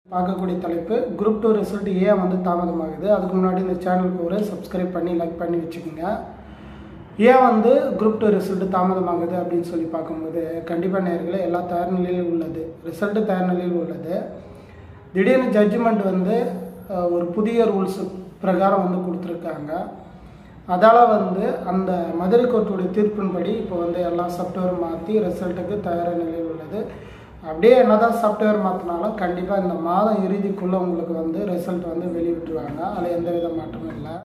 பார்க்கக்கூடிய தலைப்பு group two result ஏன் வந்து தாமதமாகுது அதுக்கு முன்னாடி இந்த சேனலுக்கு ஒரு சப்ஸ்கிரைப் பண்ணி லைக் பண்ணி வச்சுக்கோங்க ஏன் வந்து குரூப் டூ ரிசல்ட் தாமதமாகுது அப்படின்னு சொல்லி பார்க்கும்போது கண்டிப்பாக நேர்களே எல்லா தயார் நிலையில் உள்ளது ரிசல்ட்டு தயார் நிலையில் உள்ளது திடீர்னு ஜட்ஜ்மெண்ட் வந்து அஹ், ஒரு புதிய ரூல்ஸ் பிரகாரம் வந்து கொடுத்துருக்காங்க அதால் வந்து அந்த மதுரை கோர்ட்டுடைய தீர்ப்பின்படி இப்போ வந்து எல்லா சாஃப்ட்வேர் மாற்றி ரிசல்ட்டுக்கு தயார் நிலையில் உள்ளது அப்படியே என்னதான் சாஃப்ட்வேர் மாற்றினாலும் கண்டிப்பாக இந்த மாதம் இறுதிக்குள்ளே உங்களுக்கு வந்து ரிசல்ட் வந்து வெளியிட்டுருவாங்க அதில் எந்த வித மாற்றமும் இல்லை